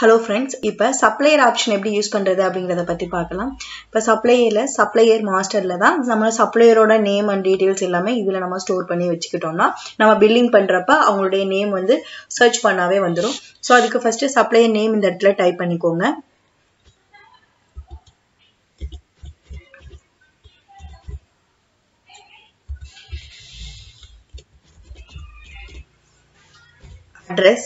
hello friends இப்போ supplier option எப்படி use பண்ணுறது அப்படிங்கிறத பற்றி பார்க்கலாம் இப்போ சப்ளையரில் சப்ளையர் மாஸ்டரில் தான் நம்ம சப்ளையரோட நேம் அண்ட் டீட்டெயில்ஸ் எல்லாமே இதில் நம்ம ஸ்டோர் பண்ணி வச்சுக்கிட்டோம்னா நம்ம பில்லிங் பண்ணுறப்ப அவங்களுடைய நேம் வந்து சர்ச் பண்ணாவே வந்துடும் ஸோ அதுக்கு ஃபஸ்ட்டு சப்ளையர் நேம் இந்த இடத்துல டைப் பண்ணிக்கோங்க அட்ரஸ்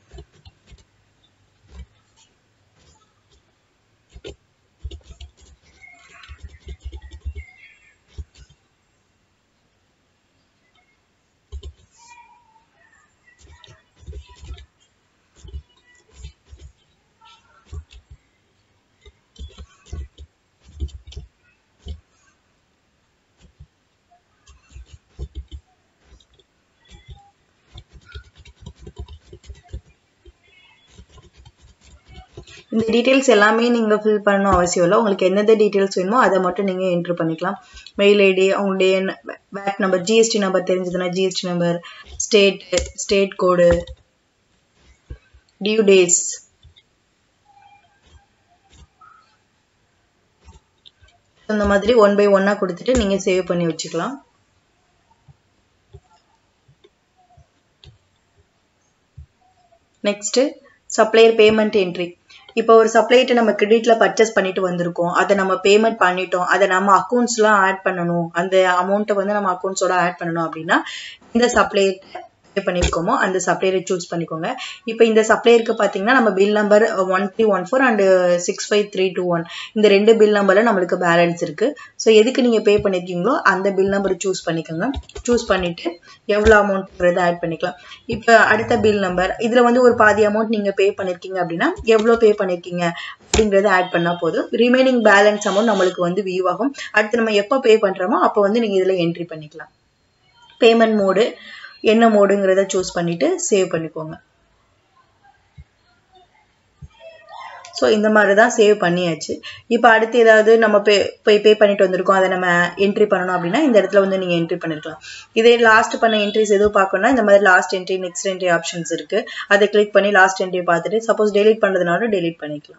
இந்த டீட்டெயில்ஸ் எல்லாமே நீங்கள் ஃபில் பண்ணணும் அவசியம் இல்லை உங்களுக்கு எந்தெந்த டீட்டெயில்ஸ் வேணுமோ அதை மட்டும் நீங்கள் என்ட்ரு பண்ணிக்கலாம் மெயில் ஐடி அவங்களுடைய வேட் நம்பர் ஜிஎஸ்டி நம்பர் தெரிஞ்சதுன்னா GST number state state code due days இந்த மாதிரி ஒன் பை ஒன்னாக கொடுத்துட்டு நீங்கள் சேவ் பண்ணி வச்சுக்கலாம் நெக்ஸ்ட்டு சப்ளையர் பேமெண்ட் என்ட்ரி இப்போ ஒரு சப்ளைட்டு நம்ம கிரெடிட்ல பர்ச்சேஸ் பண்ணிட்டு வந்திருக்கோம் அதை நம்ம பேமெண்ட் பண்ணிட்டோம் அதை நம்ம அக்கௌண்ட்ஸ்லாம் ஆட் பண்ணணும் அந்த அமௌண்ட்டை வந்து நம்ம அக்கௌண்ட்ஸோட ஆட் பண்ணணும் அப்படின்னா இந்த சப்ளையர் பே பண்ணியிருக்கோமோ அந்த சப்ளையரை சூஸ் பண்ணிக்கோங்க இப்போ இந்த சப்ளையருக்கு பார்த்தீங்கன்னா நம்ம bill number one three one four and six five three two one இந்த ரெண்டு பில் நம்பரில் நம்மளுக்கு பேலன்ஸ் இருக்குது ஸோ எதுக்கு நீங்கள் பே பண்ணியிருக்கீங்களோ அந்த பில் நம்பர் சூஸ் பண்ணிக்கோங்க சூஸ் பண்ணிவிட்டு எவ்வளோ அமௌண்ட்ன்றதை ஆட் பண்ணிக்கலாம் இப்போ அடுத்த பில் நம்பர் இதில் வந்து ஒரு பாதி அமௌண்ட் நீங்கள் பே பண்ணியிருக்கீங்க அப்படின்னா எவ்வளோ பே பண்ணியிருக்கீங்க அப்படிங்கிறத ஆட் பண்ணால் போதும் ரிமைனிங் பேலன்ஸ் அமௌண்ட் நம்மளுக்கு வந்து வியூ ஆகும் அடுத்து நம்ம எப்போ பே பண்ணுறோமோ அப்போ வந்து நீங்கள் இதில் என்ட்ரி பண்ணிக்கலாம் பேமெண்ட் மோடு என்ன மோடுங்கிறத சூஸ் பண்ணிட்டு சேவ் பண்ணிக்கோங்க ஸோ இந்த மாதிரி தான் சேவ் பண்ணியாச்சு இப்போ அடுத்து ஏதாவது நம்ம பே போய் பே பண்ணிட்டு வந்திருக்கோம் அதை நம்ம என்ட்ரி பண்ணணும் அப்படின்னா இந்த இடத்துல வந்து நீங்கள் என்ட்ரி பண்ணிருக்கலாம் இதே லாஸ்ட் பண்ண என்ட்ரிஸ் எதுவும் பார்க்கணும்னா இந்த மாதிரி last entry next entry options இருக்கு அதை கிளிக் பண்ணி லாஸ்ட் என்ட்ரி பார்த்துட்டு சப்போஸ் டெலிட் பண்ணுறதுனாலும் டெலிட் பண்ணிக்கலாம்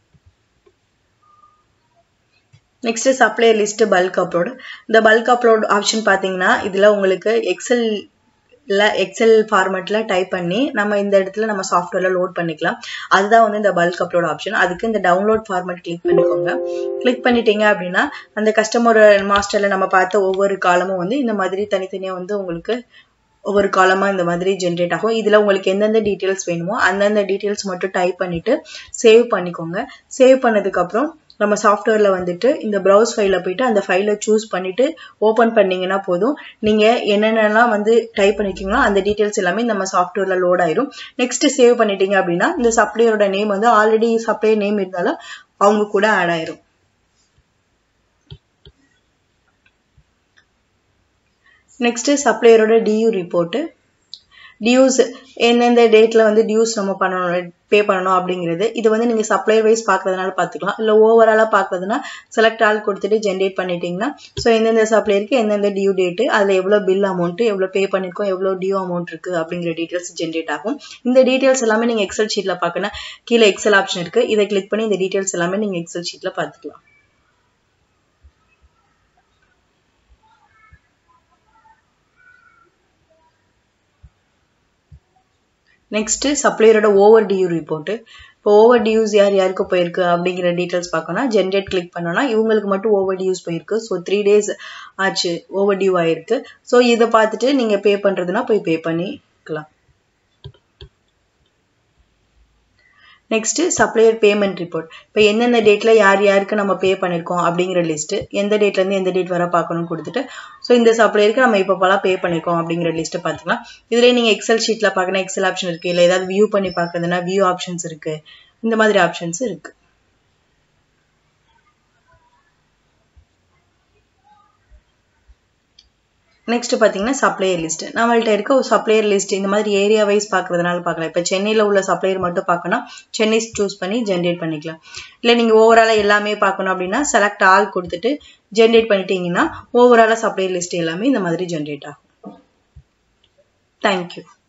next supplier list bulk upload இந்த பல்க் அப்லோட் ஆப்ஷன் பார்த்தீங்கன்னா இதில் உங்களுக்கு எக்ஸல் இல்லை எக்ஸல் ஃபார்மெட்டில் டைப் பண்ணி நம்ம இந்த இடத்துல நம்ம சாஃப்ட்வேரில் லோட் பண்ணிக்கலாம் அதுதான் வந்து இந்த பல்க் அப்லோட் ஆப்ஷன் அதுக்கு இந்த டவுன்லோட் ஃபார்மெட் கிளிக் பண்ணிக்கோங்க கிளிக் பண்ணிட்டீங்க அப்படின்னா அந்த கஸ்டமர் மாஸ்டரில் நம்ம பார்த்த ஒவ்வொரு காலமும் வந்து இந்த மாதிரி தனித்தனியாக வந்து உங்களுக்கு ஒவ்வொரு காலமாக இந்த மாதிரி ஜென்ரேட் ஆகும் இதில் உங்களுக்கு எந்தெந்த டீட்டெயில்ஸ் வேணுமோ அந்தந்த டீட்டெயில்ஸ் மட்டும் டைப் பண்ணிவிட்டு சேவ் பண்ணிக்கோங்க சேவ் பண்ணதுக்கப்புறம் நம்ம சாஃப்ட்வேரில் வந்துட்டு இந்த ப்ரௌஸ் ஃபைலில் போயிட்டு அந்த ஃபைலை சூஸ் பண்ணிவிட்டு ஓப்பன் பண்ணிங்கன்னா போதும் நீங்கள் என்னென்னலாம் வந்து டைப் பண்ணிருக்கீங்களோ அந்த டீட்டெயில்ஸ் எல்லாமே நம்ம சாஃப்ட்வேரில் லோட் ஆயிரும் நெக்ஸ்ட் சேவ் பண்ணிட்டீங்க அப்படின்னா இந்த சப்ளையரோட நேம் வந்து ஆல்ரெடி சப்ளையர் நேம் இருந்தாலும் அவங்க கூட ஆட் ஆயிரும் நெக்ஸ்ட் சப்ளையரோட டியூ ரிப்போர்ட்டு டியூஸ் எந்தெந்த டேட்டில் வந்து டியூஸ் நம்ம பண்ணணும் பே பண்ணணும் அப்படிங்கிறது இது வந்து நீங்கள் சப்ளையர் வைஸ் பார்க்குறதுனால பார்த்துக்கலாம் இல்லை ஓவராலாக பார்க்குறதுனா செலக்ட் ஆல் கொடுத்துட்டு ஜென்ரேட் பண்ணிட்டீங்கன்னா ஸோ எந்தெந்த சப்ளையருக்கு எந்தெந்த டியூ டேட்டு அதில் எவ்வளோ பில் அமௌண்ட்டு எவ்வளோ பே பண்ணியிருக்கோம் எவ்வளோ டியூ அமௌண்ட் இருக்குது அப்படிங்கிற டீட்டெயில்ஸ் ஜென்ரேட் ஆகும் இந்த டீட்டெயில்ஸ் எல்லாமே நீங்கள் எக்ஸல் ஷீட்டில் பார்க்கணும் கீழே எக்ஸல் ஆப்ஷன் இருக்குது இதை கிளிக் பண்ணி இந்த டீட்டெயில்ஸ் எல்லாமே நீங்கள் எக்ஸல் ஷீட்டில் பார்த்துக்கலாம் நெக்ஸ்ட் சப்ளையரோட ஓவர் டியூ ரிப்போர்ட்டு இப்போ ஓவர் டியூஸ் யார் யாருக்கு போயிருக்கு அப்படிங்கிற டீட்டெயில்ஸ் பார்க்கணும் ஜென்ரேட் கிளிக் பண்ணோம்னா இவங்களுக்கு மட்டும் ஓவர் டியூஸ் போயிருக்கு ஸோ த்ரீ டேஸ் ஆச்சு ஓவர் டியூ ஆயிருக்கு ஸோ இதை பார்த்துட்டு நீங்கள் பே பண்ணுறதுனா போய் பே பண்ணிக்கலாம் நெக்ஸ்ட் சப்ளையர் பேமெண்ட் ரிப்போர்ட் இப்போ எந்தெந்த டேட்டில் யார் யாருக்கு நம்ம பே பண்ணியிருக்கோம் அப்படிங்கிற லிஸ்ட்டு எந்த டேட்லேருந்து எந்த டேட் வர பார்க்கணும்னு கொடுத்துட்டு ஸோ இந்த சப்ளையருக்கு நம்ம இப்போ போலாம் பே பண்ணியிருக்கோம் அப்படிங்கிற லிஸ்ட்டை பார்த்துக்கலாம் இதுலேயே நீங்கள் எக்ஸல் ஷீட்டில் பார்க்கணும் எக்ஸல் ஆப்ஷன் இருக்குது இல்லை ஏதாவது வியூ பண்ணி பார்க்குறதுனா வியூ ஆப்ஷன்ஸ் இருக்குது இந்த மாதிரி ஆப்ஷன்ஸ் இருக்குது நெக்ஸ்ட் பார்த்தீங்கன்னா சப்ளையர் லிஸ்ட் நம்மள்ட்ட இருக்க ஒரு சப்ளையர் லிஸ்ட் இந்த மாதிரி ஏரியா வைஸ் பார்க்கறதுனால பார்க்கலாம் இப்போ சென்னையில் உள்ள சப்ளையர் மட்டும் பார்க்கணும் சென்னை சூஸ் பண்ணி ஜென்ரேட் பண்ணிக்கலாம் இல்லை நீங்கள் ஓவராலாக எல்லாமே பார்க்கணும் அப்படின்னா செலக்ட் ஆல் கொடுத்துட்டு ஜென்ரேட் பண்ணிட்டீங்கன்னா ஓவராலாக சப்ளையர் லிஸ்ட் எல்லாமே இந்த மாதிரி ஜென்ரேட் ஆகும் தேங்க்யூ